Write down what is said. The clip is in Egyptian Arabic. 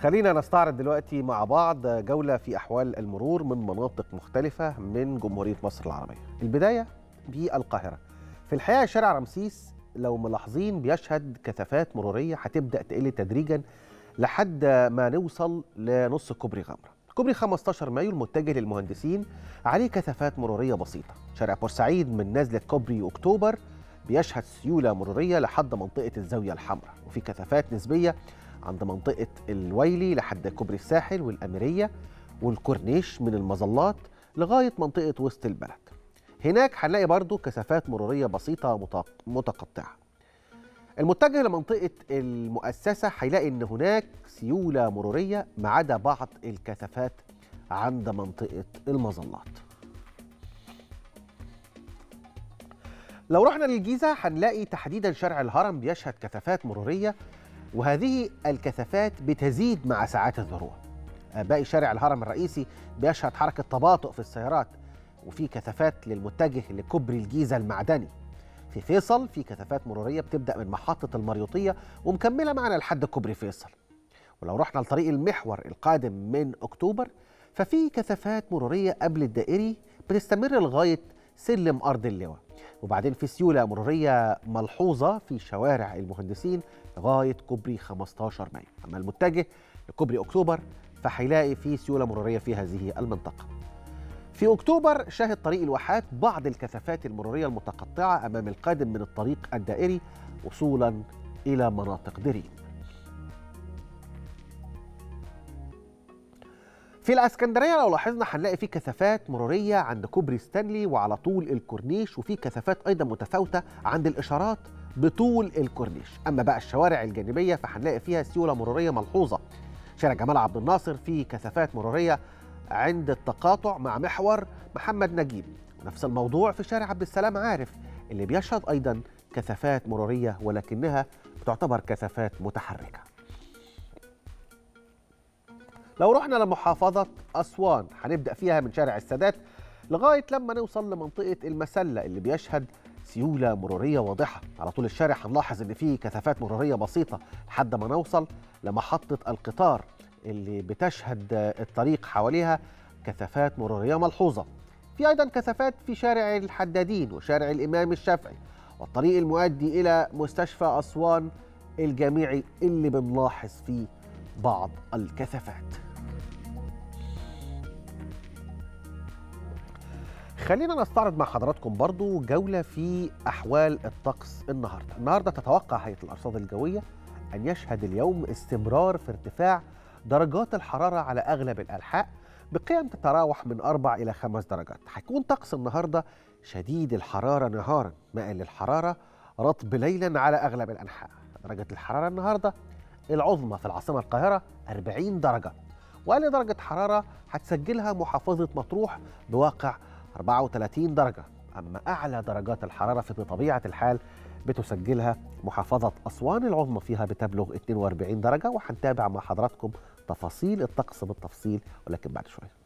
خلينا نستعرض دلوقتي مع بعض جولة في أحوال المرور من مناطق مختلفة من جمهورية مصر العربية البداية بالقاهرة في الحقيقة شارع رمسيس لو ملاحظين بيشهد كثافات مرورية هتبدأ تقل تدريجا لحد ما نوصل لنص كوبري غمرة كوبري 15 مايو المتجه للمهندسين عليه كثافات مرورية بسيطة شارع بورسعيد من نزلة كوبري أكتوبر بيشهد سيولة مرورية لحد منطقة الزاوية الحمراء وفي كثافات نسبية عند منطقة الويلي لحد كوبري الساحل والأميرية والكورنيش من المظلات لغاية منطقة وسط البلد هناك هنلاقي برضو كثافات مرورية بسيطة متقطعة المتجه لمنطقة المؤسسة هيلاقي إن هناك سيولة مرورية ما عدا بعض الكثافات عند منطقة المظلات لو رحنا للجيزة هنلاقي تحديدا شارع الهرم بيشهد كثافات مرورية وهذه الكثافات بتزيد مع ساعات الذروة باقي شارع الهرم الرئيسي بيشهد حركة تباطؤ في السيارات وفي كثافات للمتجه لكوبري الجيزة المعدني في فيصل في كثافات مرورية بتبدأ من محطة المريوطية ومكملة معنا لحد كوبري فيصل ولو رحنا لطريق المحور القادم من أكتوبر ففي كثافات مرورية قبل الدائري بتستمر لغاية سلم أرض اللواء وبعدين في سيولة مرورية ملحوظة في شوارع المهندسين لغاية كوبري 15 مايو أما المتجه لكوبري أكتوبر فهيلاقي في سيولة مرورية في هذه المنطقة في أكتوبر شهد طريق الواحات بعض الكثافات المرورية المتقطعة أمام القادم من الطريق الدائري وصولا إلى مناطق دريم في الاسكندريه لو لاحظنا هنلاقي في كثافات مروريه عند كوبري ستانلي وعلى طول الكورنيش وفي كثافات ايضا متفاوته عند الاشارات بطول الكورنيش اما بقى الشوارع الجانبيه فهنلاقي فيها سيوله مروريه ملحوظه شارع جمال عبد الناصر فيه كثافات مروريه عند التقاطع مع محور محمد نجيب ونفس الموضوع في شارع عبد السلام عارف اللي بيشهد ايضا كثافات مروريه ولكنها بتعتبر كثافات متحركه لو رحنا لمحافظة أسوان هنبدأ فيها من شارع السادات لغاية لما نوصل لمنطقة المسلة اللي بيشهد سيولة مرورية واضحة على طول الشارع هنلاحظ إن فيه كثافات مرورية بسيطة لحد ما نوصل لمحطة القطار اللي بتشهد الطريق حواليها كثافات مرورية ملحوظة في أيضا كثافات في شارع الحدادين وشارع الإمام الشافعي والطريق المؤدي إلى مستشفى أسوان الجامعي اللي بنلاحظ فيه بعض الكثافات خلينا نستعرض مع حضراتكم برضو جولة في أحوال الطقس النهاردة النهاردة تتوقع هيئة الأرصاد الجوية أن يشهد اليوم استمرار في ارتفاع درجات الحرارة على أغلب الأنحاء بقيم تتراوح من أربع إلى خمس درجات هيكون طقس النهاردة شديد الحرارة نهارا مائل للحرارة رطب ليلا على أغلب الأنحاء درجة الحرارة النهاردة العظمى في العاصمة القاهرة 40 درجة وأقل درجة حرارة هتسجلها محافظة مطروح بواقع 34 درجة أما أعلى درجات الحرارة في بطبيعة الحال بتسجلها محافظة أسوان العظمى فيها بتبلغ 42 درجة وهنتابع مع حضراتكم تفاصيل الطقس بالتفصيل ولكن بعد شوية